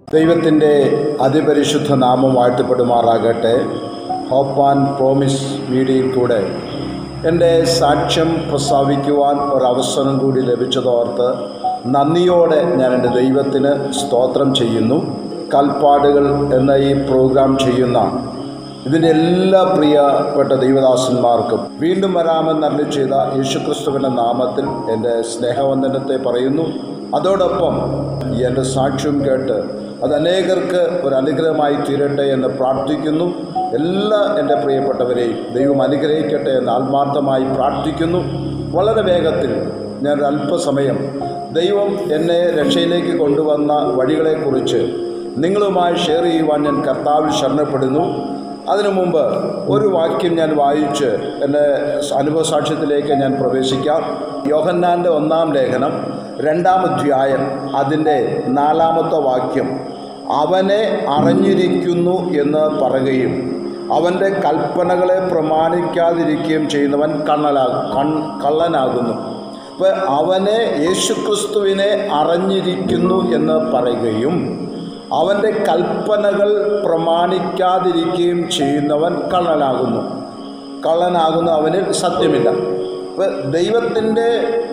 ദൈവത്തിൻ്റെ അതിപരിശുദ്ധ നാമം വാഴ്ത്തപ്പെടുമാറാകട്ടെ ഹോപ്പ് ആൻഡ് പ്രോമിസ് മീഡിയയിൽ കൂടെ എൻ്റെ സാക്ഷ്യം പ്രസ്താവിക്കുവാൻ ഒരവസരം കൂടി ലഭിച്ചതോർത്ത് നന്ദിയോടെ ഞാൻ എൻ്റെ ദൈവത്തിന് സ്തോത്രം ചെയ്യുന്നു കൽപ്പാടുകൾ എന്ന ഈ പ്രോഗ്രാം ചെയ്യുന്ന ഇതിൻ്റെ എല്ലാ പ്രിയപ്പെട്ട ദൈവദാസന്മാർക്കും വീണ്ടും വരാമെന്നറിഞ്ഞു ചെയ്ത യേശുക്രിസ്തുവിൻ്റെ നാമത്തിൽ എൻ്റെ സ്നേഹവന്ദനത്തെ പറയുന്നു അതോടൊപ്പം ഈ എൻ്റെ സാക്ഷ്യം കേട്ട് അത് അനേകർക്ക് ഒരു അനുഗ്രഹമായി തീരട്ടെ എന്ന് പ്രാർത്ഥിക്കുന്നു എല്ലാ എൻ്റെ പ്രിയപ്പെട്ടവരെയും ദൈവം അനുഗ്രഹിക്കട്ടെ എന്ന് ആത്മാർത്ഥമായി പ്രാർത്ഥിക്കുന്നു വളരെ വേഗത്തിൽ ഞാൻ ഒരു അല്പസമയം ദൈവം എന്നെ രക്ഷയിലേക്ക് കൊണ്ടുവന്ന വഴികളെക്കുറിച്ച് നിങ്ങളുമായി ഷെയർ ചെയ്യുവാൻ ഞാൻ കർത്താവിൽ ശരണപ്പെടുന്നു അതിനു മുമ്പ് ഒരു വാക്യം ഞാൻ വായിച്ച് എൻ്റെ അനുഭവ സാക്ഷ്യത്തിലേക്ക് ഞാൻ പ്രവേശിക്കാം യോഹന്നാൻ്റെ ഒന്നാം ലേഖനം രണ്ടാം അധ്യായം അതിൻ്റെ നാലാമത്തെ വാക്യം അവനെ അറിഞ്ഞിരിക്കുന്നു എന്ന് പറയുകയും അവൻ്റെ കൽപ്പനകളെ പ്രമാണിക്കാതിരിക്കുകയും ചെയ്യുന്നവൻ കണ്ണലാ കൺ കള്ളനാകുന്നു അപ്പോൾ അവനെ യേശുക്രിസ്തുവിനെ അറിഞ്ഞിരിക്കുന്നു എന്ന് പറയുകയും അവൻ്റെ കൽപ്പനകൾ പ്രമാണിക്കാതിരിക്കുകയും ചെയ്യുന്നവൻ കള്ളനാകുന്നു കള്ളനാകുന്ന അവനിൽ സത്യമില്ല അപ്പോൾ ദൈവത്തിൻ്റെ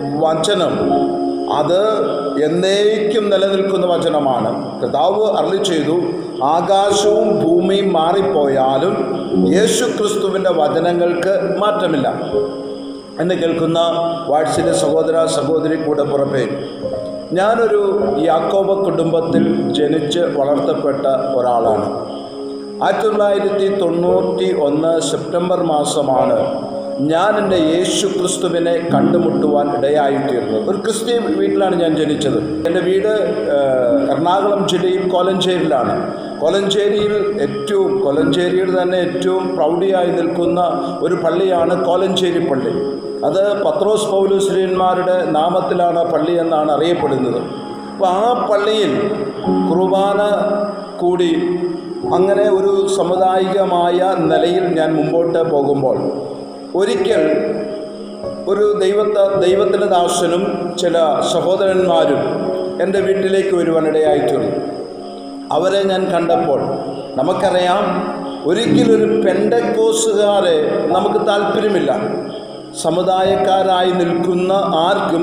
വചനം അത് എന്നേക്കും നിലനിൽക്കുന്ന വചനമാണ് കർത്താവ് അരളി ചെയ്തു ആകാശവും ഭൂമിയും മാറിപ്പോയാലും യേശു ക്രിസ്തുവിൻ്റെ വചനങ്ങൾക്ക് മാറ്റമില്ല എന്ന് കേൾക്കുന്ന വാട്സിൻ്റെ സഹോദര സഹോദരി കൂടെ പുറപ്പേ ഞാനൊരു യാക്കോബ കുടുംബത്തിൽ ജനിച്ച് വളർത്തപ്പെട്ട ഒരാളാണ് ആയിരത്തി തൊള്ളായിരത്തി തൊണ്ണൂറ്റി ഒന്ന് സെപ്റ്റംബർ മാസമാണ് ഞാൻ എൻ്റെ യേശു ക്രിസ്തുവിനെ കണ്ടുമുട്ടുവാൻ ഇടയായിത്തീർന്നത് ഒരു ക്രിസ്ത്യൻ വീട്ടിലാണ് ഞാൻ ജനിച്ചത് എൻ്റെ വീട് ഏഹ്, എറണാകുളം ജില്ലയിൽ കോലഞ്ചേരിയിലാണ് കോലഞ്ചേരിയിൽ ഏറ്റവും കോലഞ്ചേരിയിൽ തന്നെ ഏറ്റവും പ്രൗഢിയായി നിൽക്കുന്ന ഒരു പള്ളിയാണ് കോലഞ്ചേരി പള്ളി അത് പത്രോസ് പൗലുശ്രീന്മാരുടെ നാമത്തിലാണ് ആ പള്ളി എന്നാണ് അറിയപ്പെടുന്നത് അപ്പോൾ ആ പള്ളിയിൽ കുർബാന കൂടി അങ്ങനെ ഒരു സാമുദായികമായ നിലയിൽ ഞാൻ മുമ്പോട്ട് പോകുമ്പോൾ ഒരിക്കൽ ഒരു ദൈവത്ത ദൈവത്തിൻ്റെ ദാസനും ചില സഹോദരന്മാരും എൻ്റെ വീട്ടിലേക്ക് വരുവാനിടയായിത്തീർന്നു അവരെ ഞാൻ കണ്ടപ്പോൾ നമുക്കറിയാം ഒരിക്കലൊരു പെൻഡക്കോസുകാരെ നമുക്ക് താല്പര്യമില്ല സമുദായക്കാരായി നിൽക്കുന്ന ആർക്കും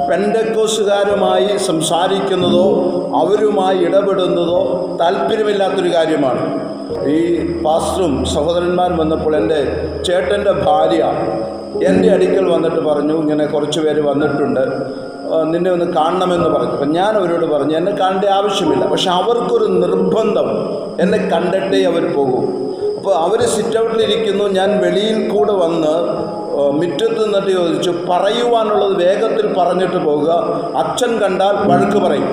പെൻഡക്കോസുകാരുമായി സംസാരിക്കുന്നതോ അവരുമായി ഇടപെടുന്നതോ താല്പര്യമില്ലാത്തൊരു കാര്യമാണ് ഈ പാസ്റ്ററും സഹോദരന്മാരും വന്നപ്പോൾ എൻ്റെ ചേട്ടൻ്റെ ഭാര്യ എൻ്റെ അടുക്കൽ വന്നിട്ട് പറഞ്ഞു ഇങ്ങനെ കുറച്ച് പേര് വന്നിട്ടുണ്ട് ആ, നിന്നെ ഒന്ന് കാണണമെന്ന് പറഞ്ഞു അപ്പം ഞാൻ അവരോട് പറഞ്ഞു എന്നെ കാണേണ്ട ആവശ്യമില്ല പക്ഷെ അവർക്കൊരു നിർബന്ധം എന്നെ കണ്ടിട്ടേ അവർ പോകൂ അപ്പോൾ അവർ സിറ്റ് ഔട്ടിലിരിക്കുന്നു ഞാൻ വെളിയിൽ കൂടെ വന്ന് ആ, മുറ്റത്ത് നിന്നിട്ട് ചോദിച്ചു പറയുവാനുള്ളത് വേഗത്തിൽ പറഞ്ഞിട്ട് പോകുക അച്ഛൻ കണ്ടാൽ വഴക്ക് പറയും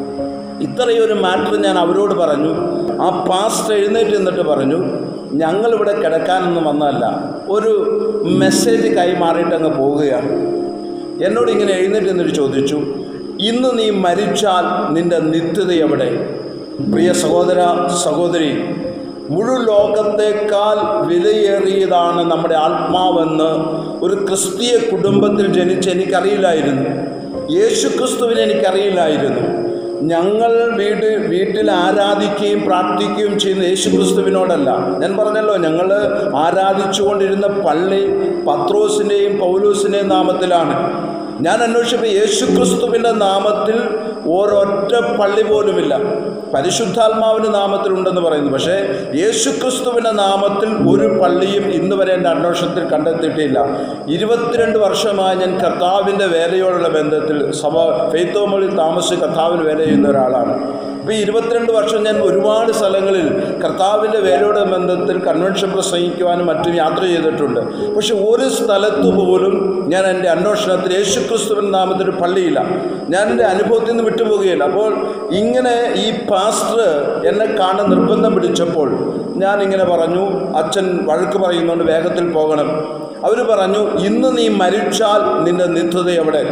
ഇത്രയൊരു മാറ്റർ ഞാൻ അവരോട് പറഞ്ഞു ആ പാസ്റ്റ് എഴുന്നേറ്റ് നിന്നിട്ട് പറഞ്ഞു ഞങ്ങളിവിടെ കിടക്കാനൊന്നും വന്നതല്ല ഒരു മെസ്സേജ് കൈമാറിയിട്ട് അങ്ങ് പോവുകയാണ് എന്നോട് ഇങ്ങനെ എഴുന്നേറ്റ് നിന്നിട്ട് ചോദിച്ചു ഇന്ന് നീ മരിച്ചാൽ നിന്റെ നിത്യത എവിടെ പ്രിയ സഹോദര സഹോദരി മുഴു ലോകത്തേക്കാൾ വിലയേറിയതാണ് നമ്മുടെ ആത്മാവെന്ന് ഒരു ക്രിസ്തീയ കുടുംബത്തിൽ ജനിച്ച് എനിക്കറിയില്ലായിരുന്നു യേശു ക്രിസ്തുവിനെ എനിക്കറിയില്ലായിരുന്നു ഞങ്ങൾ വീട് വീട്ടിൽ ആരാധിക്കുകയും പ്രാർത്ഥിക്കുകയും ചെയ്യുന്ന യേശു ക്രിസ്തുവിനോടല്ല ഞാൻ പറഞ്ഞല്ലോ ഞങ്ങൾ ആരാധിച്ചുകൊണ്ടിരുന്ന പള്ളി പത്രോസിൻ്റെയും പൗലൂസിൻ്റെയും നാമത്തിലാണ് ഞാൻ അന്വേഷിച്ചപ്പോൾ യേശു ക്രിസ്തുവിൻ്റെ നാമത്തിൽ ഒരൊറ്റ പള്ളി പോലുമില്ല പരിശുദ്ധാത്മാവിൻ്റെ നാമത്തിലുണ്ടെന്ന് പറയുന്നു പക്ഷേ യേശു ക്രിസ്തുവിൻ്റെ നാമത്തിൽ ഒരു പള്ളിയും ഇന്ന് വരെ എൻ്റെ അന്വേഷണത്തിൽ കണ്ടെത്തിയിട്ടില്ല ഇരുപത്തിരണ്ട് വർഷമായി ഞാൻ കർത്താവിൻ്റെ വേലയോടുള്ള ബന്ധത്തിൽ സഭ ഫെയ്ത്തോമളിൽ താമസിച്ച് കർത്താവിന് വേല ചെയ്യുന്ന ഒരാളാണ് അപ്പോൾ ഈ ഇരുപത്തിരണ്ട് വർഷം ഞാൻ ഒരുപാട് സ്ഥലങ്ങളിൽ കർത്താവിൻ്റെ വേലയുടെ ബന്ധത്തിൽ കൺവെൻഷൻ പ്രസംഗിക്കുവാനും മറ്റും യാത്ര ചെയ്തിട്ടുണ്ട് പക്ഷെ ഒരു സ്ഥലത്തു പോലും ഞാൻ എൻ്റെ അന്വേഷണത്തിൽ യേശുക്രിസ്തുവിൻ്റെ നാമത്തിൽ ഒരു പള്ളിയില്ല ഞാൻ എൻ്റെ അനുഭവത്തിൽ നിന്ന് വിട്ടുപോകുകയില്ല അപ്പോൾ ഇങ്ങനെ ഈ പാസ്റ്റർ എന്നെ കാണാൻ നിർബന്ധം പിടിച്ചപ്പോൾ ഞാൻ ഇങ്ങനെ പറഞ്ഞു അച്ഛൻ വഴക്ക് പറയുന്നുണ്ട് വേഗത്തിൽ പോകണം അവർ പറഞ്ഞു ഇന്ന് നീ മരിച്ചാൽ നിന്റെ നിത്യത എവിടെ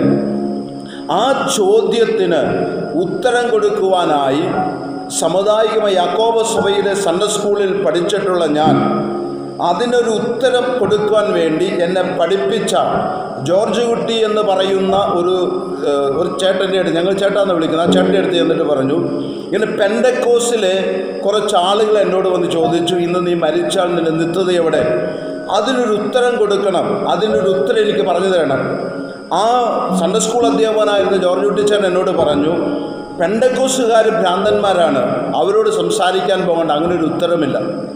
ആ ചോദ്യത്തിന് ഉത്തരം കൊടുക്കുവാനായി സാമുദായികമായ യാക്കോബ സഭയിലെ സൺഡേ സ്കൂളിൽ പഠിച്ചിട്ടുള്ള ഞാൻ അതിനൊരു ഉത്തരം കൊടുക്കുവാൻ വേണ്ടി എന്നെ പഠിപ്പിച്ച ജോർജ് കുട്ടി എന്ന് പറയുന്ന ഒരു ഏഹ്, ഒരു ചേട്ടൻ്റെ അടുത്ത് ഞങ്ങൾ ചേട്ടാന്ന് വിളിക്കുന്നത് ആ ചേട്ടൻ്റെ അടുത്ത് എന്നിട്ട് പറഞ്ഞു ഇങ്ങനെ പെൻഡക്കോസിലെ കുറച്ച് ആളുകൾ എന്നോട് വന്ന് ചോദിച്ചു ഇന്ന് നീ മരിച്ചാൽ നിന്റെ നിത്യത എവിടെ അതിനൊരു ഉത്തരം കൊടുക്കണം അതിനൊരു ഉത്തരം എനിക്ക് പറഞ്ഞു തരണം ആ സൺഡേ സ്കൂൾ അധ്യാപകനായിരുന്ന ജോർജ് കുട്ടിച്ചൻ എന്നോട് പറഞ്ഞു പെണ്ടക്കോസുകാർ ഭ്രാന്തന്മാരാണ് അവരോട് സംസാരിക്കാൻ പോകേണ്ട അങ്ങനെ ഒരു ഉത്തരമില്ല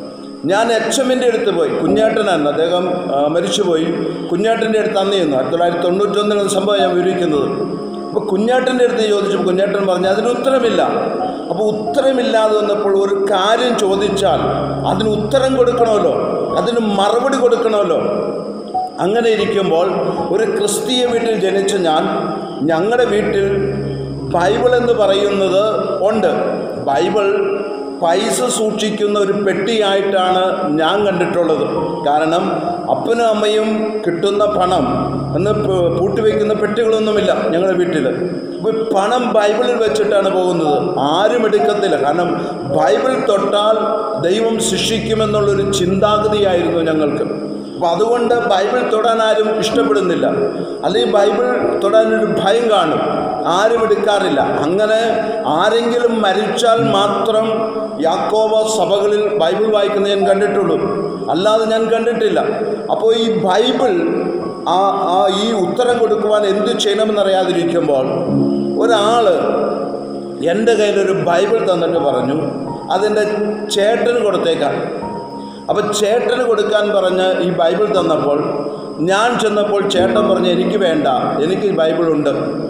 ഞാൻ എച്ച് എമ്മിൻ്റെ അടുത്ത് പോയി കുഞ്ഞേട്ടനായിരുന്നു അദ്ദേഹം ആ, മരിച്ചുപോയി കുഞ്ഞേട്ടൻ്റെ അടുത്ത് അന്ന് ചെയ്യുന്നു ആയിരത്തി തൊള്ളായിരത്തി തൊണ്ണൂറ്റൊന്നിലാണ് സംഭവം ഞാൻ വിവരിക്കുന്നത് അപ്പോൾ കുഞ്ഞേട്ടൻ്റെ അടുത്ത് ചോദിച്ചപ്പോൾ കുഞ്ഞേട്ടൻ പറഞ്ഞു അതിന് ഉത്തരമില്ല അപ്പോൾ ഉത്തരമില്ലാതെ വന്നപ്പോൾ ഒരു കാര്യം ചോദിച്ചാൽ അതിന് ഉത്തരം കൊടുക്കണമല്ലോ അതിന് മറുപടി കൊടുക്കണമല്ലോ അങ്ങനെ ഇരിക്കുമ്പോൾ ഒരു ക്രിസ്തീയ വീട്ടിൽ ജനിച്ച ഞാൻ ഞങ്ങളുടെ വീട്ടിൽ ബൈബിൾ എന്ന് പറയുന്നത് ഉണ്ട് ബൈബിൾ പൈസ സൂക്ഷിക്കുന്ന ഒരു പെട്ടിയായിട്ടാണ് ഞാൻ കണ്ടിട്ടുള്ളത് കാരണം അപ്പനും അമ്മയും കിട്ടുന്ന പണം എന്ന് പ- പൂട്ടിവെക്കുന്ന പെട്ടികളൊന്നുമില്ല ഞങ്ങളുടെ വീട്ടിൽ അപ്പോൾ പണം ബൈബിളിൽ വെച്ചിട്ടാണ് പോകുന്നത് ആരും എടുക്കത്തില്ല കാരണം ബൈബിൾ തൊട്ടാൽ ദൈവം ശിക്ഷിക്കുമെന്നുള്ളൊരു ചിന്താഗതിയായിരുന്നു ഞങ്ങൾക്ക് അപ്പോൾ അതുകൊണ്ട് ബൈബിൾ തൊടാൻ ആരും ഇഷ്ടപ്പെടുന്നില്ല അല്ലെങ്കിൽ ബൈബിൾ തൊടാനൊരു ഭയം കാണും ആരും എടുക്കാറില്ല അങ്ങനെ ആരെങ്കിലും മരിച്ചാൽ മാത്രം യാക്കോബ സഭകളിൽ ബൈബിൾ വായിക്കുന്നത് ഞാൻ കണ്ടിട്ടുള്ളൂ അല്ലാതെ ഞാൻ കണ്ടിട്ടില്ല അപ്പോൾ ഈ ബൈബിൾ ആ ആ ഈ ഉത്തരം കൊടുക്കുവാൻ എന്ത് ചെയ്യണമെന്നറിയാതിരിക്കുമ്പോൾ ഒരാൾ എൻ്റെ കയ്യിലൊരു ബൈബിൾ തന്നിട്ട് പറഞ്ഞു അതിൻ്റെ ചേട്ടന് കൊടുത്തേക്കാം അപ്പോൾ ചേട്ടന് കൊടുക്കാൻ പറഞ്ഞ് ഈ ബൈബിൾ തന്നപ്പോൾ ഞാൻ ചെന്നപ്പോൾ ചേട്ടൻ പറഞ്ഞു എനിക്ക് വേണ്ട എനിക്ക് ഈ ബൈബിളുണ്ട്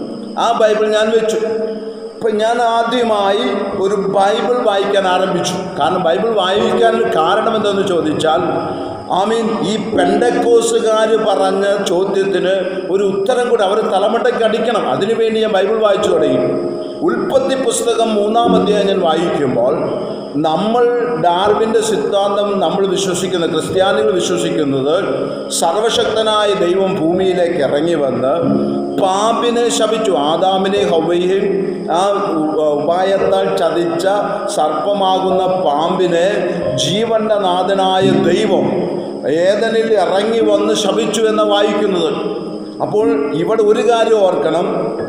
ആ ബൈബിൾ ഞാൻ വെച്ചു അപ്പം ഞാൻ ആദ്യമായി ഒരു ബൈബിൾ വായിക്കാൻ ആരംഭിച്ചു കാരണം ബൈബിൾ വായിക്കാൻ കാരണം എന്തെന്ന് ചോദിച്ചാൽ ഐ മീൻ ഈ പെണ്ടക്കോസുകാർ പറഞ്ഞ ചോദ്യത്തിന് ഒരു ഉത്തരം കൂടെ അവർ തലമുട്ടയ്ക്ക് അടിക്കണം അതിനുവേണ്ടി ഞാൻ ബൈബിൾ വായിച്ചു തുടങ്ങി ഉൽപ്പത്തി പുസ്തകം മൂന്നാം അധ്യായം ഞാൻ വായിക്കുമ്പോൾ നമ്മൾ ഡാർവിൻ്റെ സിദ്ധാന്തം നമ്മൾ വിശ്വസിക്കുന്ന ക്രിസ്ത്യാനികൾ വിശ്വസിക്കുന്നത് സർവശക്തനായ ദൈവം ഭൂമിയിലേക്ക് ഇറങ്ങി വന്ന് പാമ്പിനെ ശപിച്ചു ആദാമിനെ ഹവ്വയെയും ആ ഉ- ഉപായത്താൽ ചതിച്ച സർപ്പമാകുന്ന പാമ്പിനെ ജീവന്റെ നാഥനായ ദൈവം ഏതനിൽ ഇറങ്ങി വന്ന് ശപിച്ചു എന്ന് വായിക്കുന്നത് അപ്പോൾ ഇവിടെ ഒരു കാര്യം ഓർക്കണം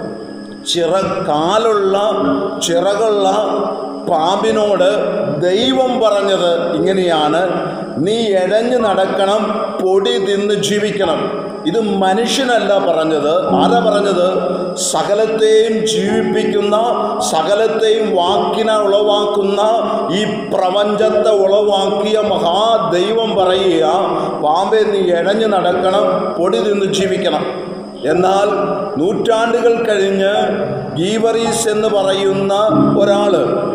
ചിറ കാലുള്ള ചിറകുള്ള പാമ്പിനോട് ദൈവം പറഞ്ഞത് ഇങ്ങനെയാണ് നീ എഴഞ്ഞു നടക്കണം പൊടി തിന്ന് ജീവിക്കണം ഇത് മനുഷ്യനല്ല പറഞ്ഞത് ആരാ പറഞ്ഞത് സകലത്തെയും ജീവിപ്പിക്കുന്ന സകലത്തെയും വാക്കിനാൽ ഉളവാക്കുന്ന ഈ പ്രപഞ്ചത്തെ ഉളവാക്കിയ മഹാദൈവം പറയുക പാമ്പെ നീ എഴഞ്ഞു നടക്കണം പൊടി തിന്ന് ജീവിക്കണം എന്നാൽ നൂറ്റാണ്ടുകൾ കഴിഞ്ഞ് ഗീവറീസ് എന്ന് പറയുന്ന ഒരാൾ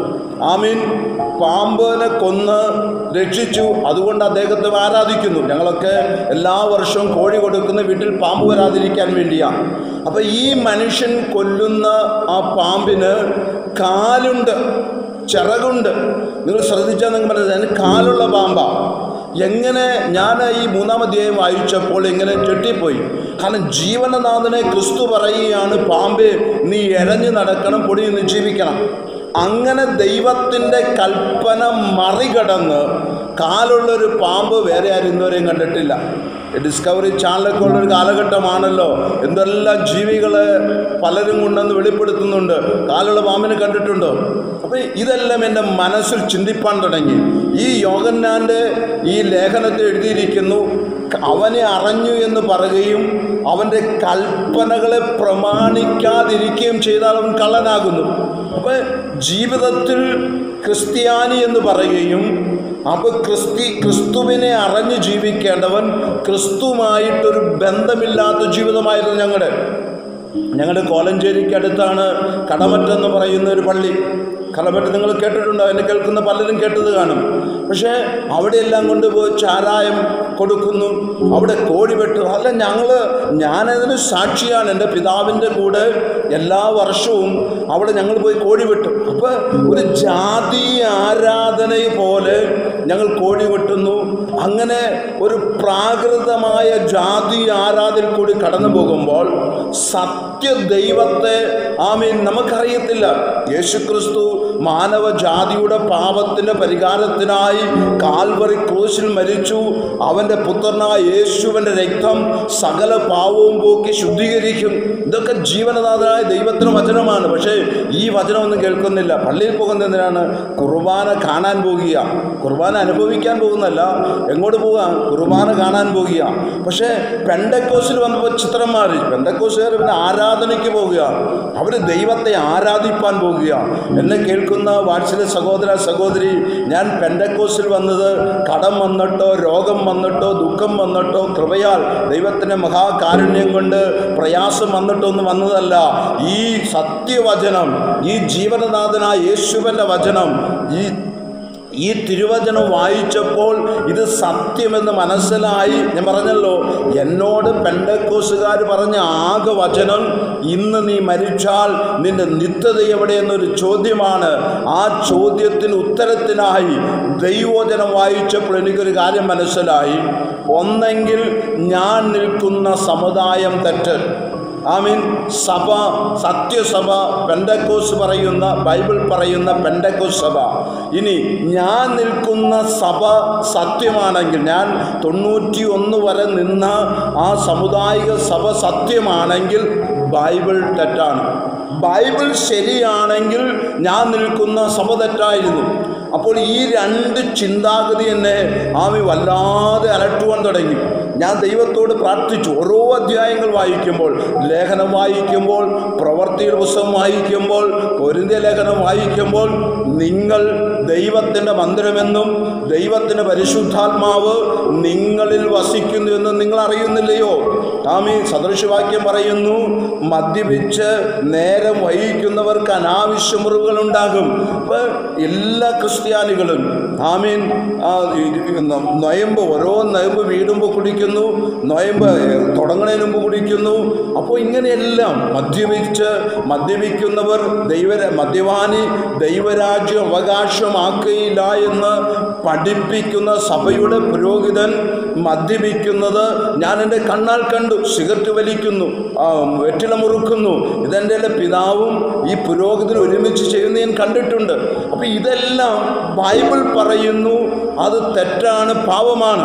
ആമീൻ പാമ്പിനെ കൊന്ന് രക്ഷിച്ചു അതുകൊണ്ട് അദ്ദേഹത്തെ ആരാധിക്കുന്നു ഞങ്ങളൊക്കെ എല്ലാ വർഷവും കോഴി കൊടുക്കുന്ന വീട്ടിൽ പാമ്പ് വരാതിരിക്കാൻ വേണ്ടിയാണ് അപ്പം ഈ മനുഷ്യൻ കൊല്ലുന്ന ആ പാമ്പിന് കാലുണ്ട് ചിറകുണ്ട് നിങ്ങൾ ശ്രദ്ധിച്ചാൽ നിങ്ങൾ മനസ്സിലായി അതിന് കാലുള്ള പാമ്പാ എങ്ങനെ ഞാൻ ഈ മൂന്നാം അധ്യായം വായിച്ചപ്പോൾ ഇങ്ങനെ ചെട്ടിപ്പോയി കാരണം ജീവനനാഥനെ ക്രിസ്തു പറയുകയാണ് പാമ്പ് നീ എഴഞ്ഞു നടക്കണം പൊടി നിന്ന് ജീവിക്കണം അങ്ങനെ ദൈവത്തിൻ്റെ കൽപ്പന മറികടന്ന് കാലുള്ളൊരു പാമ്പ് വേറെ ആരും ഇന്നുവരെയും കണ്ടിട്ടില്ല ഈ ഡിസ്കവറി ചാനലൊക്കെ ഉള്ളൊരു കാലഘട്ടമാണല്ലോ എന്തെല്ലാം ജീവികളെ പലരും കൊണ്ടെന്ന് വെളിപ്പെടുത്തുന്നുണ്ട് കാലുള്ള പാമ്പിനെ കണ്ടിട്ടുണ്ടോ അപ്പോൾ ഇതെല്ലാം എൻ്റെ മനസ്സിൽ ചിന്തിപ്പാൻ തുടങ്ങി ഈ യോഗന്നാൻ്റെ ഈ ലേഖനത്തിൽ എഴുതിയിരിക്കുന്നു അവനെ അറിഞ്ഞു എന്ന് പറയുകയും അവൻ്റെ കൽപ്പനകളെ പ്രമാണിക്കാതിരിക്കുകയും ചെയ്താൽ അവൻ കള്ളനാകുന്നു അപ്പോൾ ജീവിതത്തിൽ ക്രിസ്ത്യാനി എന്ന് പറയുകയും അപ്പോൾ ക്രിസ്തി ക്രിസ്തുവിനെ അറിഞ്ഞ് ജീവിക്കേണ്ടവൻ ക്രിസ്തുവുമായിട്ടൊരു ബന്ധമില്ലാത്ത ജീവിതമായിരുന്നു ഞങ്ങളുടെ ഞങ്ങളുടെ കോലഞ്ചേരിക്ക് അടുത്താണ് കടമറ്റെന്ന് പറയുന്ന ഒരു പള്ളി കടമറ്റ് നിങ്ങൾ കേട്ടിട്ടുണ്ടോ എന്നെ കേൾക്കുന്ന പലരും കേട്ടത് കാണും പക്ഷേ അവിടെയെല്ലാം കൊണ്ടുപോയി ചാരായം കൊടുക്കുന്നു അവിടെ കോഴി വെട്ടു അല്ല ഞങ്ങൾ ഞാനതിന് സാക്ഷിയാണ് എൻ്റെ പിതാവിൻ്റെ കൂടെ എല്ലാ വർഷവും അവിടെ ഞങ്ങൾ പോയി കോഴി വെട്ടും അപ്പോൾ ഒരു ജാതി ആരാധന പോലെ ഞങ്ങൾ കോഴി വെട്ടുന്നു അങ്ങനെ ഒരു പ്രാകൃതമായ ജാതി ആരാധന കൂടി കടന്നു പോകുമ്പോൾ സത്യ ദൈവത്തെ ആമീൻ നമുക്കറിയത്തില്ല യേശുക്രിസ്തു മാനവ ജാതിയുടെ പാപത്തിൻ്റെ പരിഹാരത്തിനായി സത്യമായി കാൽവറി ക്രൂശിൽ മരിച്ചു അവൻ്റെ പുത്രനായ യേശുവിൻ്റെ രക്തം സകല പാവവും പോക്കി ശുദ്ധീകരിക്കും ഇതൊക്കെ ജീവനനാഥനായ ദൈവത്തിന് വചനമാണ് പക്ഷേ ഈ വചനമൊന്നും കേൾക്കുന്നില്ല പള്ളിയിൽ പോകുന്ന എന്തിനാണ് കുർബാന കാണാൻ പോകുക കുർബാന അനുഭവിക്കാൻ പോകുന്നല്ല എങ്ങോട്ട് പോകാം കുർബാന കാണാൻ പോകുക പക്ഷേ പെണ്ടക്കോസിൽ വന്നപ്പോൾ ചിത്രം മാറി പെണ്ടക്കോസുകാർ പിന്നെ ആരാധനയ്ക്ക് പോകുക അവർ ദൈവത്തെ ആരാധിപ്പാൻ പോകുക എന്നെ കേൾക്കുന്ന വാത്സല്യ സഹോദര സഹോദരി ഞാൻ പെണ്ടക്കോസിൽ വന്നത് കടം വന്നിട്ടോ രോഗം വന്നിട്ടോ ദുഃഖം വന്നിട്ടോ കൃപയാൽ ദൈവത്തിൻ്റെ മഹാകാരുണ്യം കൊണ്ട് പ്രയാസം വന്നിട്ടൊന്നും വന്നതല്ല ഈ സത്യവചനം ഈ ജീവനനാഥനായ യേശുവിൻ്റെ വചനം ഈ ഈ തിരുവചനം വായിച്ചപ്പോൾ ഇത് സത്യമെന്ന് മനസ്സിലായി ഞാൻ പറഞ്ഞല്ലോ എന്നോട് പെണ്ടക്കോസുകാർ പറഞ്ഞ ആകെ വചനം ഇന്ന് നീ മരിച്ചാൽ നിന്റെ നിത്യത എവിടെയെന്നൊരു ചോദ്യമാണ് ആ ചോദ്യത്തിന് ഉത്തരത്തിനായി ദൈവവചനം വായിച്ചപ്പോൾ എനിക്കൊരു കാര്യം മനസ്സിലായി ഒന്നെങ്കിൽ ഞാൻ നിൽക്കുന്ന സമുദായം തെറ്റ് ആമീൻ സഭ സത്യസഭ പെൻഡക്കോസ് പറയുന്ന ബൈബിൾ പറയുന്ന പെൻഡക്കോസ് സഭ ഇനി ഞാൻ നിൽക്കുന്ന സഭ സത്യമാണെങ്കിൽ ഞാൻ തൊണ്ണൂറ്റി ഒന്ന് വരെ നിന്ന ആ സാമുദായിക സഭ സത്യമാണെങ്കിൽ ബൈബിൾ തെറ്റാണ് ബൈബിൾ ശരിയാണെങ്കിൽ ഞാൻ നിൽക്കുന്ന സഭ തെറ്റായിരുന്നു അപ്പോൾ ഈ രണ്ട് ചിന്താഗതി എന്നെ ആമി വല്ലാതെ അലട്ടുവാൻ തുടങ്ങി ഞാൻ ദൈവത്തോട് പ്രാർത്ഥിച്ചു ഓരോ അധ്യായങ്ങൾ വായിക്കുമ്പോൾ ലേഖനം വായിക്കുമ്പോൾ പ്രവർത്തിയുടെ പുസ്തകം വായിക്കുമ്പോൾ പൊരുന്തിയ ലേഖനം വായിക്കുമ്പോൾ നിങ്ങൾ ദൈവത്തിൻ്റെ മന്ദിരമെന്നും ദൈവത്തിൻ്റെ പരിശുദ്ധാത്മാവ് നിങ്ങളിൽ വസിക്കുന്നു എന്നും നിങ്ങൾ അറിയുന്നില്ലയോ ആമി സദൃശവാക്യം പറയുന്നു മദ്യപിച്ച് നേരം വഹിക്കുന്നവർക്ക് അനാവശ്യ മുറിവുകളുണ്ടാകും അപ്പോൾ എല്ലാ ക്രിസ്ത്യാനികളും ആമീൻ ആ, ഈ- ഈ ന- നൊയമ്പ് ഓരോ നൊയമ്പ് വീടുമ്പോൾ കുടിക്കുന്നു നൊയമ്പ് തുടങ്ങുന്നതിന് മുമ്പ് കുടിക്കുന്നു അപ്പോൾ ഇങ്ങനെയെല്ലാം മദ്യപിച്ച് മദ്യപിക്കുന്നവർ ദൈവ മദ്യപാനി ദൈവരാജ്യം അവകാശമാക്കുകയില്ല എന്ന് പഠിപ്പിക്കുന്ന സഭയുടെ പുരോഹിതൻ മദ്യപിക്കുന്നത് ഞാൻ എൻ്റെ കണ്ണാൽ കണ്ടു സിഗരറ്റ് വലിക്കുന്നു ആ, വെറ്റില മുറുക്കുന്നു ഇതെൻ്റെ എല്ലാ പിതാവും ഈ പുരോഹിതൻ ഒരുമിച്ച് ചെയ്യുന്ന ഞാൻ കണ്ടിട്ടുണ്ട് അപ്പോൾ ഇതെല്ലാം ബൈബിൾ പറയുന്നു അത് തെറ്റാണ് പാവമാണ്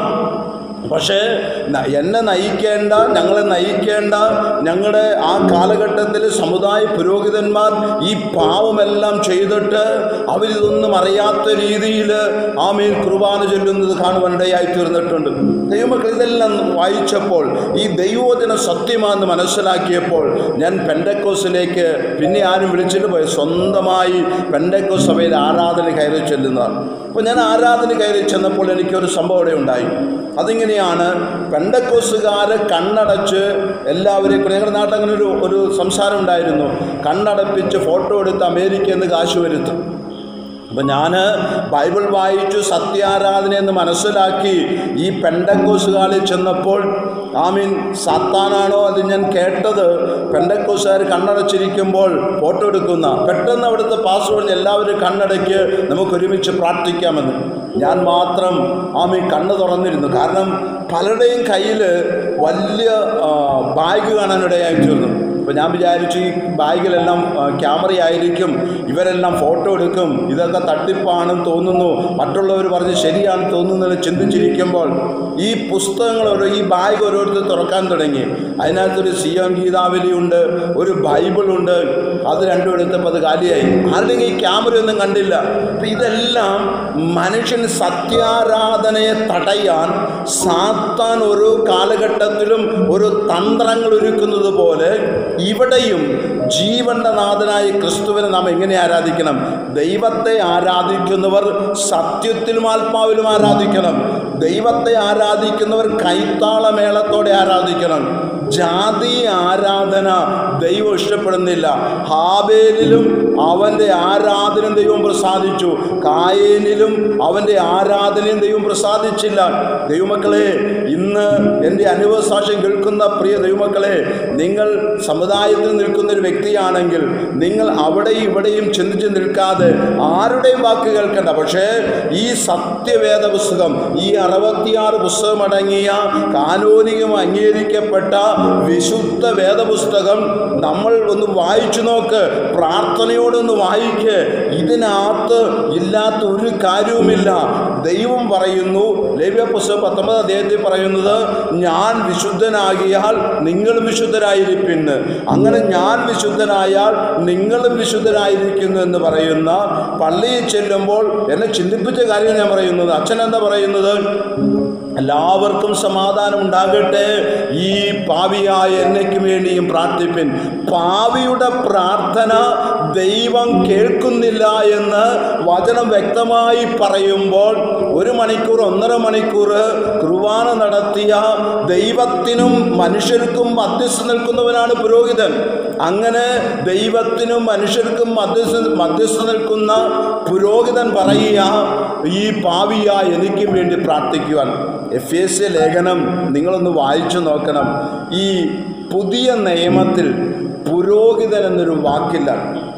പക്ഷേ ന- എന്നെ നയിക്കേണ്ട ഞങ്ങളെ നയിക്കേണ്ട ഞങ്ങളുടെ ആ കാലഘട്ടത്തിൽ സമുദായ പുരോഹിതന്മാർ ഈ പാവമെല്ലാം ചെയ്തിട്ട് അവരിതൊന്നും അറിയാത്ത രീതിയിൽ ആമീൻ കുർബാന ചൊല്ലുന്നത് കാണുവാനിടയായി തീർന്നിട്ടുണ്ട് ദൈവമക്കൾ ഇതെല്ലാം വായിച്ചപ്പോൾ ഈ ദൈവോചന സത്യമാണെന്ന് മനസ്സിലാക്കിയപ്പോൾ ഞാൻ പെൻഡക്കോസിലേക്ക് പിന്നെ ആരും വിളിച്ചിട്ട് പോയി സ്വന്തമായി പെൻഡക്കോസ് സഭയിൽ ആരാധന കയറി ചെല്ലുന്നതാണ് അപ്പോൾ ഞാൻ ആരാധന കയറി ചെന്നപ്പോൾ എനിക്കൊരു സംഭവം ഇവിടെ ഉണ്ടായി അതിങ്ങനെയാണ് പെണ്ടക്കോസുകാര് കണ്ണടച്ച് എല്ലാവരെയും കൂടെ ഞങ്ങളുടെ നാട്ടിൽ അങ്ങനെ ഒരു ഒരു സംസാരം ഉണ്ടായിരുന്നു കണ്ണടപ്പിച്ച് ഫോട്ടോ എടുത്ത് അമേരിക്കയിൽ നിന്ന് കാശ് വരുത്തും അപ്പം ഞാൻ ബൈബിൾ വായിച്ചു സത്യാരാധന എന്ന് മനസ്സിലാക്കി ഈ പെണ്ടക്കോസുകാരിൽ ചെന്നപ്പോൾ ആമീൻ സാത്താനാണോ അത് ഞാൻ കേട്ടത് പെണ്ടക്കോസുകാർ കണ്ണടച്ചിരിക്കുമ്പോൾ ഫോട്ടോ എടുക്കുന്ന പെട്ടെന്ന് അവിടുത്തെ പാസ്വേഡ് എല്ലാവരും കണ്ണടയ്ക്ക് നമുക്ക് ഒരുമിച്ച് പ്രാർത്ഥിക്കാമെന്ന് ഞാൻ മാത്രം ആമീൻ കണ്ണ് തുറന്നിരുന്നു കാരണം പലരുടെയും കയ്യിൽ വലിയ ആ, ബാഗ് കാണാനിടയായി തീർന്നു അപ്പോൾ ഞാൻ വിചാരിച്ചു ഈ ബാഗിലെല്ലാം ആ, ക്യാമറയായിരിക്കും ഇവരെല്ലാം ഫോട്ടോ എടുക്കും ഇതൊക്കെ തട്ടിപ്പാണെന്ന് തോന്നുന്നു മറ്റുള്ളവർ പറഞ്ഞ് ശരിയാണെന്ന് തോന്നുന്നത് ചിന്തിച്ചിരിക്കുമ്പോൾ ഈ പുസ്തകങ്ങൾ ഓരോ ഈ ബാഗ് ഓരോരുത്തർ തുറക്കാൻ തുടങ്ങി അതിനകത്തൊരു സിയോൻ ഗീതാവലിയുണ്ട് ഒരു ബൈബിളുണ്ട് അത് രണ്ടും എടുത്തപ്പോൾ അത് കാലിയായി ആരുടെയും ഈ ക്യാമറയൊന്നും കണ്ടില്ല അപ്പം ഇതെല്ലാം മനുഷ്യൻ സത്യാരാധനയെ തടയാൻ സാത്താൻ ഓരോ കാലഘട്ടത്തിലും ഒരു തന്ത്രങ്ങൾ ഒരുക്കുന്നത് പോലെ ഇവിടെയും ജീവന്റെ നാഥനായ ക്രിസ്തുവിനെ നാം എങ്ങനെ ആരാധിക്കണം ദൈവത്തെ ആരാധിക്കുന്നവർ സത്യത്തിലും ആത്മാവിലും ആരാധിക്കണം ദൈവത്തെ ആരാധിക്കുന്നവർ കൈത്താളമേളത്തോടെ ആരാധിക്കണം ജാതി ആരാധന ദൈവം ഇഷ്ടപ്പെടുന്നില്ല ഹാബേലിലും അവൻ്റെ ആരാധന ദൈവം പ്രസാദിച്ചു കായേനിലും അവൻ്റെ ആരാധനയും ദൈവം പ്രസാദിച്ചില്ല ദൈവമക്കളെ ഇന്ന് എൻ്റെ അനുഭവ സാക്ഷ്യം കേൾക്കുന്ന പ്രിയ ദൈവമക്കളെ നിങ്ങൾ സമുദായത്തിൽ നിൽക്കുന്ന ഒരു വ്യക്തി വ്യക്തിയാണെങ്കിൽ നിങ്ങൾ അവിടെയും ഇവിടെയും ചിന്തിച്ച് നിൽക്കാതെ ആരുടെയും വാക്ക് കേൾക്കണ്ട പക്ഷേ ഈ സത്യവേദ പുസ്തകം ഈ അറുപത്തിയാറ് പുസ്തകമടങ്ങിയ കാനോനികം അംഗീകരിക്കപ്പെട്ട വിശുദ്ധ വേദപുസ്തകം നമ്മൾ ഒന്ന് വായിച്ചു നോക്ക് പ്രാർത്ഥനയോടൊന്ന് വായിക്ക് ഇതിനകത്ത് ഇല്ലാത്ത ഒരു കാര്യവുമില്ല ദൈവം പറയുന്നു ലേവ്യ പുസ്തകം പത്തൊമ്പത് അദ്ദേഹത്തിൽ പറയുന്നത് ഞാൻ വിശുദ്ധനാകിയാൽ നിങ്ങളും വിശുദ്ധരായിരിക്കുന്നു അങ്ങനെ ഞാൻ വിശുദ്ധനായാൽ നിങ്ങളും വിശുദ്ധരായിരിക്കുന്നു എന്ന് പറയുന്ന പള്ളിയിൽ ചെല്ലുമ്പോൾ എന്നെ ചിന്തിപ്പിച്ച കാര്യം ഞാൻ പറയുന്നത് അച്ഛൻ എന്താ പറയുന്നത് എല്ലാവർക്കും സമാധാനം ഉണ്ടാകട്ടെ ഈ പാവിയായ എന്നയ്ക്ക് വേണ്ടിയും പ്രാർത്ഥിപ്പിൻ പാവിയുടെ പ്രാർത്ഥന ദൈവം കേൾക്കുന്നില്ല എന്ന് വചനം വ്യക്തമായി പറയുമ്പോൾ ഒരു മണിക്കൂർ ഒന്നര മണിക്കൂർ കുർബാന നടത്തിയ ദൈവത്തിനും മനുഷ്യർക്കും മധ്യസ്ഥ നിൽക്കുന്നവനാണ് പുരോഹിതൻ അങ്ങനെ ദൈവത്തിനും മനുഷ്യർക്കും മധ്യസ്ഥ മധ്യസ്ഥ നിൽക്കുന്ന പുരോഹിതൻ പറയുക ഈ പാവിയ എനിക്കും വേണ്ടി പ്രാർത്ഥിക്കുവാൻ എഫ് എസ് ലേഖനം നിങ്ങളൊന്ന് വായിച്ചു നോക്കണം ഈ പുതിയ നിയമത്തിൽ പുരോഹിതൻ എന്നൊരു വാക്കില്ല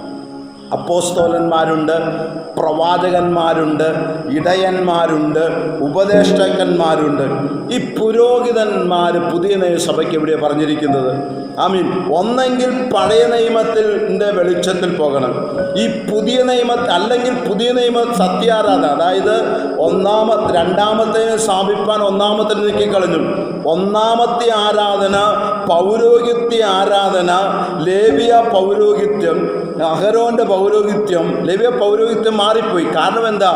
അപ്പോസ്തോലന്മാരുണ്ട് പ്രവാചകന്മാരുണ്ട് ഇടയന്മാരുണ്ട് ഉപദേഷ്ടകന്മാരുണ്ട് ഈ പുരോഹിതന്മാർ പുതിയ നിയമസഭയ്ക്ക് എവിടെയാണ് പറഞ്ഞിരിക്കുന്നത് ഐ മീൻ ഒന്നെങ്കിൽ പഴയ നിയമത്തിൻ്റെ വെളിച്ചത്തിൽ പോകണം ഈ പുതിയ നിയമ അല്ലെങ്കിൽ പുതിയ നിയമ സത്യാരാധന അതായത് ഒന്നാമ രണ്ടാമത്തെ സ്ഥാപിപ്പാൻ ഒന്നാമത്തെ നീക്കിക്കളഞ്ഞു ഒന്നാമത്തെ ആരാധന പൗരോഹിത്യ ആരാധന ലേവിയ പൗരോഹിത്യം അഹരോന്റെ പൗരോഹിത്യം ലേവിയ പൗരോഹിത്യം മാറിപ്പോയി കാരണം എന്താ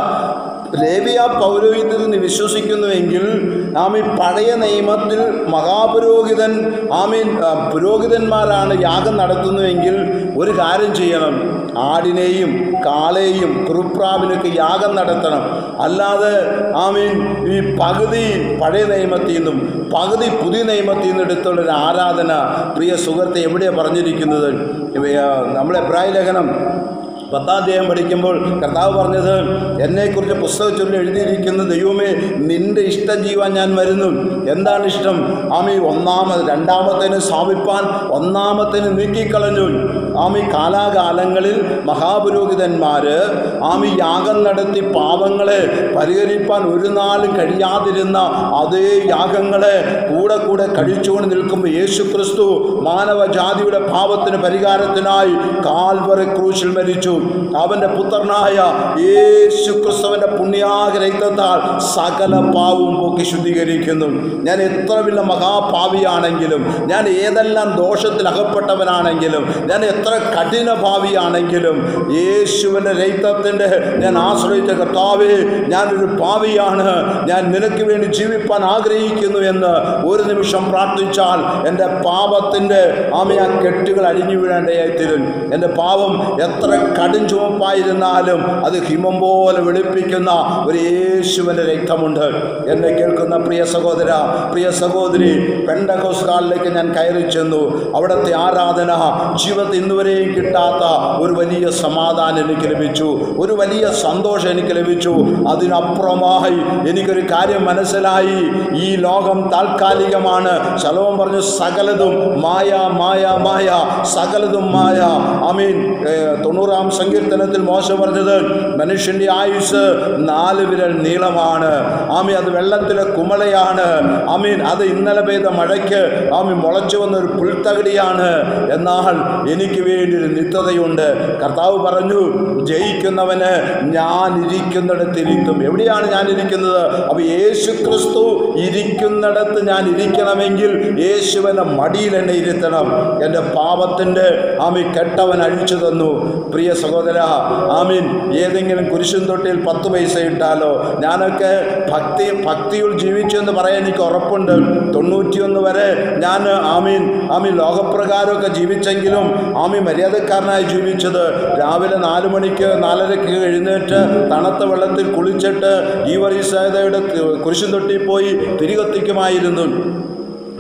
ലേവിയ പൗരോഹിത്യത്തിൽ നീ വിശ്വസിക്കുന്നുവെങ്കിൽ ആമീൻ പഴയ നിയമത്തിൽ മഹാപുരോഹിതൻ ആമീൻ ആ, പുരോഹിതന്മാരാണ് യാഗം നടത്തുന്നുവെങ്കിൽ ഒരു കാര്യം ചെയ്യണം ആടിനെയും കാളയെയും കുറുപ്രാവിനൊക്കെ യാഗം നടത്തണം അല്ലാതെ ആമീൻ ഈ പകുതി പഴയ നിയമത്തിൽ നിന്നും പകുതി പുതിയ നിയമത്തിൽ നിന്നും എടുത്തുള്ള ഒരു ആരാധന പ്രിയ സുഹൃത്തെ എവിടെയാണ് പറഞ്ഞിരിക്കുന്നത് ഇവ- നമ്മളെ എബ്രായ ലേഖനം പത്താം അധ്യായം പഠിക്കുമ്പോൾ കർത്താവ് പറഞ്ഞത് എന്നെക്കുറിച്ച് പുസ്തകം ചൊല്ലി എഴുതിയിരിക്കുന്ന ദൈവമേ നിന്റെ ഇഷ്ടം ചെയ്യുവാൻ ഞാൻ വരുന്നു എന്താണ് ഇഷ്ടം ആമി ഒന്നാമത് രണ്ടാമത്തേന് സ്ഥാപിപ്പാൻ ഒന്നാമത്തേന് നീക്കിക്കളഞ്ഞു ആമി കാലാകാലങ്ങളിൽ മഹാപുരോഹിതന്മാർ ആമി യാഗം നടത്തി പാപങ്ങളെ പരിഹരിപ്പാൻ ഒരു നാളും കഴിയാതിരുന്ന അതേ യാഗങ്ങളെ കൂടെ കൂടെ കഴിച്ചുകൊണ്ട് നിൽക്കുമ്പോൾ യേശു ക്രിസ്തു മാനവജാതിയുടെ പാപത്തിന് പരിഹാരത്തിനായി കാൽവറി ക്രൂശിൽ മരിച്ചു അവൻ്റെ പുത്രനായ യേശു ക്രിസ്തുവിൻ്റെ പുണ്യാക രക്തത്താൽ സകല പാവവും പോക്കി ശുദ്ധീകരിക്കുന്നു ഞാൻ എത്ര വലിയ മഹാഭാവിയാണെങ്കിലും ഞാൻ ഏതെല്ലാം ദോഷത്തിൽ അകപ്പെട്ടവനാണെങ്കിലും ഞാൻ എത്ര കഠിന ഭാവിയാണെങ്കിലും യേശുവിൻ്റെ രക്തത്തിൻ്റെ ഞാൻ ആശ്രയിച്ച കർത്താവേ ഞാനൊരു പാവിയാണ് ഞാൻ നിനക്ക് വേണ്ടി ജീവിപ്പാൻ ആഗ്രഹിക്കുന്നു എന്ന് ഒരു നിമിഷം പ്രാർത്ഥിച്ചാൽ എൻ്റെ പാപത്തിൻ്റെ ആമയ കെട്ടുകൾ അഴിഞ്ഞു വീഴേണ്ടതായിത്തീരും എൻ്റെ പാപം എത്ര കടും ചുവപ്പായിരുന്നാലും അത് ഹിമം പോലെ വെളുപ്പിക്കുന്ന ഒരു യേശുവിൻ്റെ രക്തമുണ്ട് എന്നെ കേൾക്കുന്ന പ്രിയ സഹോദര പ്രിയ സഹോദരി പെണ്ടകോസ്കാളിലേക്ക് ഞാൻ കയറി ചെന്നു അവിടുത്തെ ആരാധന ജീവിതത്തിൽ ഇന്നുവരെയും കിട്ടാത്ത ഒരു വലിയ സമാധാനം എനിക്ക് ലഭിച്ചു ഒരു വലിയ സന്തോഷം എനിക്ക് ലഭിച്ചു അതിനപ്പുറമായി എനിക്കൊരു കാര്യം മനസ്സിലായി ഈ ലോകം താൽക്കാലികമാണ് ശലോം പറഞ്ഞു സകലതും മായ മായ മായ സകലതും മായ അമീൻ തൊണ്ണൂറാം സങ്കീർത്തനത്തിൽ മോശ പറഞ്ഞത് മനുഷ്യൻ്റെ ആയുസ് നാല് വിരൽ നീളമാണ് ആമീൻ അത് വെള്ളത്തിലെ കുമളയാണ് ആമീൻ അത് ഇന്നലെ പെയ്ത മഴയ്ക്ക് ആമീൻ മുളച്ചു വന്ന ഒരു പുൽത്തകടിയാണ് എന്നാൽ എനിക്ക് വേണ്ടി ഒരു നിത്യതയുണ്ട് കർത്താവ് പറഞ്ഞു ജയിക്കുന്നവന് ഞാൻ ഇരിക്കുന്നിടത്ത് ഇരുത്തും എവിടെയാണ് ഞാൻ ഇരിക്കുന്നത് അപ്പോൾ യേശു ക്രിസ്തു ഇരിക്കുന്നിടത്ത് ഞാൻ ഇരിക്കണമെങ്കിൽ യേശുവിൻ്റെ മടിയിൽ എന്നെ ഇരുത്തണം എൻ്റെ പാപത്തിൻ്റെ ആമി കെട്ടവൻ അഴിച്ചു തന്നു പ്രിയ സഹോദര ആമീൻ ഏതെങ്കിലും കുരിശും തൊട്ടിയിൽ പത്ത് പൈസ ഇട്ടാലോ ഞാനൊക്കെ ഭക്തി ഭക്തിയിൽ ജീവിച്ചു എന്ന് പറയാൻ എനിക്ക് ഉറപ്പുണ്ട് തൊണ്ണൂറ്റിയൊന്ന് വരെ ഞാൻ ആമീൻ ആമീൻ ലോകപ്രകാരമൊക്കെ ജീവിച്ചെങ്കിലും ആമീൻ മര്യാദക്കാരനായി ജീവിച്ചത് രാവിലെ നാല് മണിക്ക് നാലരയ്ക്ക് എഴുന്നേറ്റ് തണുത്ത വെള്ളത്തിൽ കുളിച്ചിട്ട് ഈ വരീസായതയുടെ കുരിശും തൊട്ടി പോയി തിരികത്തിക്കുമായിരുന്നു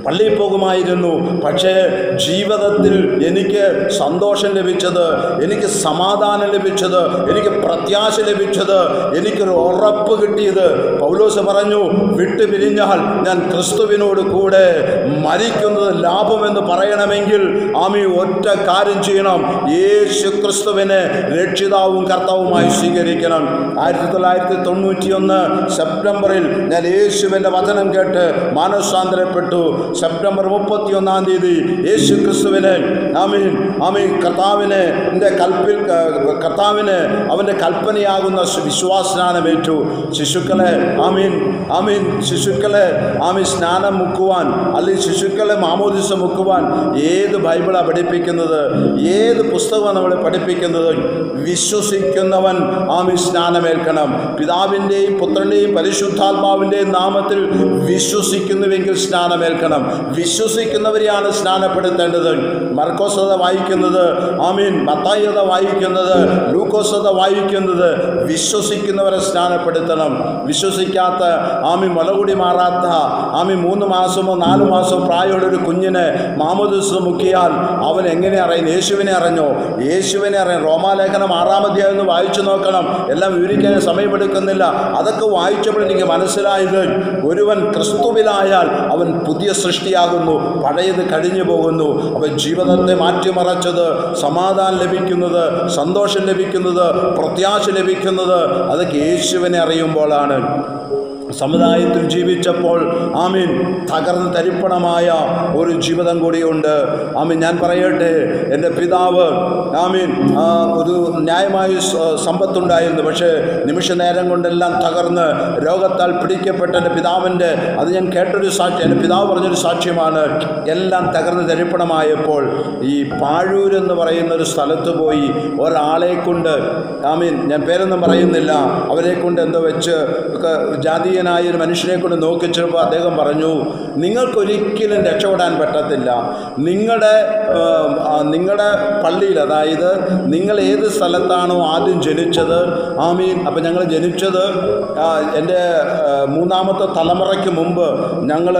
പള്ളിയിൽ പോകുമായിരുന്നു പക്ഷേ ജീവിതത്തിൽ എനിക്ക് സന്തോഷം ലഭിച്ചത് എനിക്ക് സമാധാനം ലഭിച്ചത് എനിക്ക് പ്രത്യാശ ലഭിച്ചത് എനിക്കൊരു ഉറപ്പ് കിട്ടിയത് പൗലോസ് പറഞ്ഞു വിട്ടു പിരിഞ്ഞാൽ ഞാൻ ക്രിസ്തുവിനോട് കൂടെ മരിക്കുന്നത് ലാഭമെന്ന് പറയണമെങ്കിൽ ആമി ഒറ്റ കാര്യം ചെയ്യണം യേശു ക്രിസ്തുവിനെ രക്ഷിതാവും കർത്താവുമായി സ്വീകരിക്കണം ആയിരത്തി തൊള്ളായിരത്തി തൊണ്ണൂറ്റിയൊന്ന് സെപ്റ്റംബറിൽ ഞാൻ യേശുവിൻ്റെ വചനം കേട്ട് മാനസാന്തരപ്പെട്ടു സെപ്റ്റംബർ മുപ്പത്തിയൊന്നാം തീയതി യേശു ക്രിസ്തുവിനെ ആമീൻ ആമീൻ കർത്താവിനെ എൻ്റെ കൽപ്പിൽ കർത്താവിന് അവൻ്റെ കൽപ്പനയാകുന്ന വിശ്വാസനാനമേറ്റു ശിശുക്കളെ ആമീൻ ആമീൻ ശിശുക്കളെ ആമീൻ സ്നാനം മുക്കുവാൻ അല്ലെങ്കിൽ ശിശുക്കളെ മാമോദിസ മുക്കുവാൻ ഏത് ബൈബിളാണ് പഠിപ്പിക്കുന്നത് ഏത് പുസ്തകമാണ് നമ്മളെ പഠിപ്പിക്കുന്നത് വിശ്വസിക്കുന്നവൻ ആമീൻ സ്നാനമേൽക്കണം പിതാവിൻ്റെയും പുത്രൻ്റെയും പരിശുദ്ധാത്മാവിൻ്റെയും നാമത്തിൽ വിശ്വസിക്കുന്നുവെങ്കിൽ സ്നാനമേൽക്കണം വിശ്വസിക്കുന്നവരെയാണ് സ്നാനപ്പെടുത്തേണ്ടത് മർക്കോസത വായിക്കുന്നത് ആമീൻ മത്തായത വായിക്കുന്നത് ലൂക്കോസത വായിക്കുന്നത് വിശ്വസിക്കുന്നവരെ സ്നാനപ്പെടുത്തണം വിശ്വസിക്കാത്ത ആമി മുലകുടി മാറാത്ത ആമി മൂന്ന് മാസമോ നാല് മാസമോ പ്രായമുള്ളൊരു കുഞ്ഞിനെ മാമോദിസ് മുക്കിയാൽ അവൻ എങ്ങനെ അറിയുന്നു യേശുവിനെ അറിഞ്ഞോ യേശുവിനെ അറിയാം റോമാലേഖനം ആറാം അധ്യായം ഒന്ന് വായിച്ചു നോക്കണം എല്ലാം വിവരിക്കാൻ സമയമെടുക്കുന്നില്ല അതൊക്കെ വായിച്ചപ്പോൾ എനിക്ക് മനസ്സിലായത് ഒരുവൻ ക്രിസ്തുവിലായാൽ അവൻ പുതിയ സൃഷ്ടിയാകുന്നു പഴയത് കഴിഞ്ഞു പോകുന്നു അവൻ ജീവിതത്തെ മാറ്റിമറച്ചത് സമാധാനം ലഭിക്കുന്നത് സന്തോഷം ലഭിക്കുന്നത് പ്രത്യാശ ലഭിക്കുന്നത് അതൊക്കെ യേശുവിനെ അറിയുമ്പോഴാണ് സമുദായത്തിൽ ജീവിച്ചപ്പോൾ ആമീൻ തകർന്ന് തരിപ്പണമായ ഒരു ജീവിതം കൂടിയുണ്ട് ആമീൻ ഞാൻ പറയട്ടെ എൻ്റെ പിതാവ് ആമീൻ ആ, ഒരു ന്യായമായ സ- സമ്പത്തുണ്ടായിരുന്നു പക്ഷേ നിമിഷ നേരം കൊണ്ടെല്ലാം തകർന്ന് രോഗത്താൽ പിടിക്കപ്പെട്ട എൻ്റെ പിതാവിൻ്റെ അത് ഞാൻ കേട്ടൊരു സാക്ഷി എൻ്റെ പിതാവ് പറഞ്ഞൊരു സാക്ഷ്യമാണ് എല്ലാം തകർന്ന് തരിപ്പണമായപ്പോൾ ഈ പാഴൂർ എന്ന് പറയുന്ന ഒരു സ്ഥലത്ത് പോയി ഒരാളെ കൊണ്ട് ആമീൻ ഞാൻ പേരൊന്നും പറയുന്നില്ല അവരെ കൊണ്ട് എന്തോ വെച്ച് ഒക്കെ ജാതീയനായ ഒരു മനുഷ്യനെ കൊണ്ട് നോക്കിച്ചപ്പോൾ അദ്ദേഹം പറഞ്ഞു നിങ്ങൾക്കൊരിക്കലും രക്ഷപ്പെടാൻ പറ്റത്തില്ല നിങ്ങളുടെ ഏം, ആ, നിങ്ങളുടെ പള്ളിയിൽ അതായത് നിങ്ങൾ ഏത് സ്ഥലത്താണോ ആദ്യം ജനിച്ചത് ആമീൻ അപ്പം ഞങ്ങൾ ജനിച്ചത് ആ, എൻ്റെ ആ, മൂന്നാമത്തെ തലമുറയ്ക്ക് മുമ്പ് ഞങ്ങൾ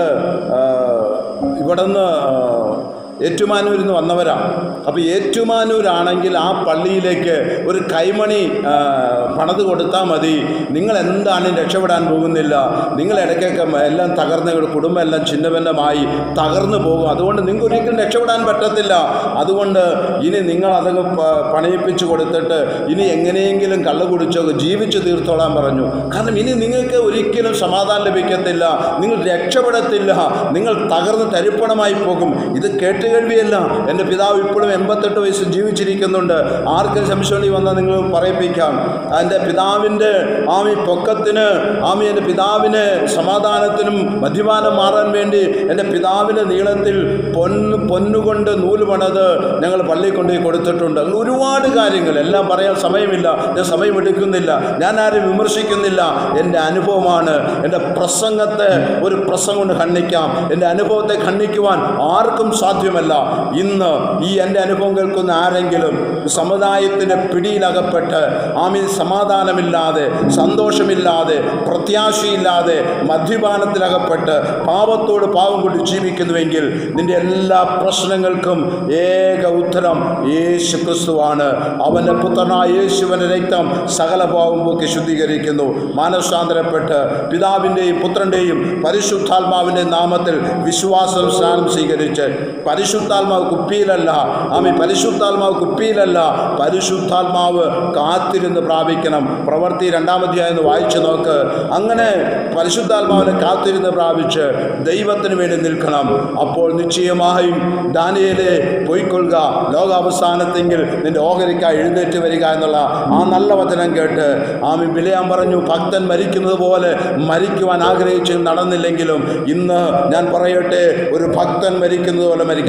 ഇവിടെ നിന്ന് ഏറ്റുമാനൂരിൽ നിന്ന് വന്നവരാണ് അപ്പോൾ ഏറ്റുമാനൂരാണെങ്കിൽ ആ പള്ളിയിലേക്ക് ഒരു കൈമണി ആ, പണത് കൊടുത്താൽ മതി നിങ്ങൾ എന്താണെങ്കിലും രക്ഷപ്പെടാൻ പോകുന്നില്ല നിങ്ങൾ ഇടയ്ക്കൊക്കെ മ- എല്ലാം തകർന്ന് നിങ്ങളുടെ കുടുംബം എല്ലാം ചിന്നഭിന്നമായി തകർന്നു പോകും അതുകൊണ്ട് നിങ്ങൾക്ക് ഒരിക്കലും രക്ഷപ്പെടാൻ പറ്റത്തില്ല അതുകൊണ്ട് ഇനി നിങ്ങൾ അതങ്ങ് പ- പണയിപ്പിച്ച് കൊടുത്തിട്ട് ഇനി എങ്ങനെയെങ്കിലും കള്ളു കുടിച്ചോ ജീവിച്ചു തീർത്തോളാൻ പറഞ്ഞു കാരണം ഇനി നിങ്ങൾക്ക് ഒരിക്കലും സമാധാനം ലഭിക്കത്തില്ല നിങ്ങൾ രക്ഷപ്പെടത്തില്ല നിങ്ങൾ തകർന്ന് തരിപ്പണമായി പോകും ഇത് കേട്ടുകേൾവിയല്ല എൻ്റെ പിതാവ് ഇപ്പോഴും എൺപത്തെട്ട് വയസ്സ് ജീവിച്ചിരിക്കുന്നുണ്ട് ആർക്കും സംശയം വന്നാൽ നിങ്ങൾ പറയിപ്പിക്കാം എൻ്റെ പിതാവിൻ്റെ ആമി പൊക്കത്തിന് ആമി എൻ്റെ പിതാവിന് സമാധാനത്തിനും മദ്യപാനം മാറാൻ വേണ്ടി എൻ്റെ പിതാവിൻ്റെ നീളത്തിൽ പൊന്ന് പൊന്നുകൊണ്ട് നൂല് പണത് ഞങ്ങൾ പള്ളിയിൽ കൊണ്ടുപോയി കൊടുത്തിട്ടുണ്ട് അങ്ങനെ ഒരുപാട് കാര്യങ്ങൾ എല്ലാം പറയാൻ സമയമില്ല ഞാൻ സമയം എടുക്കുന്നില്ല ഞാൻ ആരും വിമർശിക്കുന്നില്ല എൻ്റെ അനുഭവമാണ് എൻ്റെ പ്രസംഗത്തെ ഒരു പ്രസംഗം കൊണ്ട് ഖണ്ഡിക്കാം എൻ്റെ അനുഭവത്തെ ഖണ്ഡിക്കുവാൻ ആർക്കും സാധ്യമല്ല ഇന്ന് ഈ എൻ്റെ അനുഭവം കേൾക്കുന്ന ആരെങ്കിലും സമുദായത്തിൻ്റെ പിടിയിലകപ്പെട്ട് ആമിൽ സമാധാനമില്ലാതെ സന്തോഷമില്ലാതെ പ്രത്യാശയില്ലാതെ മദ്യപാനത്തിലകപ്പെട്ട് പാപത്തോട് പാവം കൊണ്ട് ജീവിക്കുന്നുവെങ്കിൽ നിന്റെ എല്ലാ പ്രശ്നങ്ങൾക്കും ഏക ഉത്തരം യേശു ക്രിസ്തുവാണ് അവൻ്റെ പുത്രനായ യേശുവിൻ്റെ രക്തം സകല പാവം പോക്കി ശുദ്ധീകരിക്കുന്നു മാനസാന്തരപ്പെട്ട് പിതാവിൻ്റെയും പുത്രൻ്റെയും പരിശുദ്ധാത്മാവിൻ്റെ നാമത്തിൽ വിശ്വാസം സ്നാനം സ്വീകരിച്ച് പരിശുദ്ധാത്മാവ് കുപ്പിയിലല്ല ആമി പരിശുദ്ധാത്മാവ് കുപ്പിയിലല്ല പരിശുദ്ധാത്മാവ് കാത്തിരുന്ന് പ്രാപിക്കണം പ്രവൃത്തി രണ്ടാമധ്യായം എന്ന് വായിച്ചു നോക്ക് അങ്ങനെ പരിശുദ്ധാത്മാവിനെ കാത്തിരുന്ന് പ്രാപിച്ച് ദൈവത്തിന് വേണ്ടി നിൽക്കണം അപ്പോൾ നിശ്ചയമായും ദാനിയേലെ പൊയ്ക്കൊള്ളുക ലോകാവസാനത്തെങ്കിൽ നിന്റെ ഓഹരിക്കായി എഴുന്നേറ്റ് വരിക എന്നുള്ള ആ നല്ല വചനം കേട്ട് ആമി വിലയാൻ പറഞ്ഞു ഭക്തൻ മരിക്കുന്നത് പോലെ മരിക്കുവാൻ ആഗ്രഹിച്ച് നടന്നില്ലെങ്കിലും ഇന്ന് ഞാൻ പറയട്ടെ ഒരു ഭക്തൻ മരിക്കുന്നത് പോലെ മരിക്കും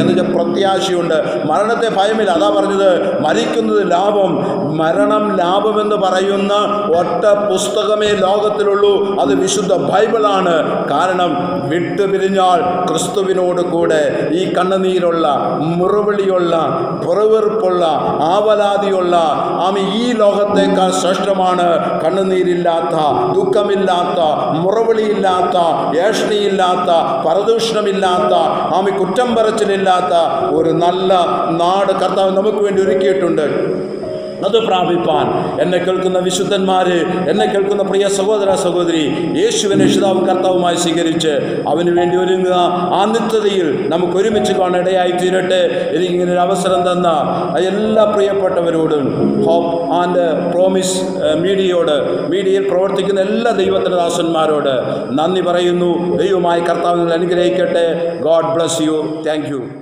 എന്ന് വെച്ചാൽ പ്രത്യാശയുണ്ട് മരണത്തെ ഭയമില്ല അതാ പറഞ്ഞത് മരിക്കുന്നത് ലാഭം മരണം ലാഭമെന്ന് പറയുന്ന ഒറ്റ പുസ്തകമേ ലോകത്തിലുള്ളൂ അത് വിശുദ്ധ ബൈബിളാണ് കാരണം വിട്ടുപിരിഞ്ഞാൽ ക്രിസ്തുവിനോട് കൂടെ ഈ കണ്ണുനീരുള്ള മുറവിളിയുള്ള പുറവെറുപ്പുള്ള ആവലാതിയുള്ള ആമി ഈ ലോകത്തേക്കാൾ ശ്രേഷ്ഠമാണ് കണ്ണുനീരില്ലാത്ത ദുഃഖമില്ലാത്ത മുറവിളിയില്ലാത്ത ഏഷ്ണിയില്ലാത്ത പരദൂഷണമില്ലാത്ത ആമി കുറ്റം പറച്ചിലില്ലാത്ത ഒരു നല്ല നാട് കർത്താവ് നമുക്ക് വേണ്ടി ഒരുക്കിയിട്ടുണ്ട് അത് പ്രാപിപ്പാൻ എന്നെ കേൾക്കുന്ന വിശുദ്ധന്മാര് എന്നെ കേൾക്കുന്ന പ്രിയ സഹോദര സഹോദരി യേശുവിനെ രക്ഷിതാവും കർത്താവുമായി സ്വീകരിച്ച് അവന് വേണ്ടി ഒരുങ്ങുക ആ നിത്യതയിൽ നമുക്ക് ഒരുമിച്ച് കാണാൻ ഇടയായി തീരട്ടെ എനിക്കിങ്ങനെ ഒരു അവസരം തന്ന എല്ലാ പ്രിയപ്പെട്ടവരോടും ഹോപ്പ് ആൻഡ് പ്രോമിസ് മീഡിയയോട് മീഡിയയിൽ പ്രവർത്തിക്കുന്ന എല്ലാ ദൈവത്തിൻ്റെ ദാസന്മാരോട് നന്ദി പറയുന്നു ദൈവമായി കർത്താവ് നിങ്ങൾ അനുഗ്രഹിക്കട്ടെ God bless you thank U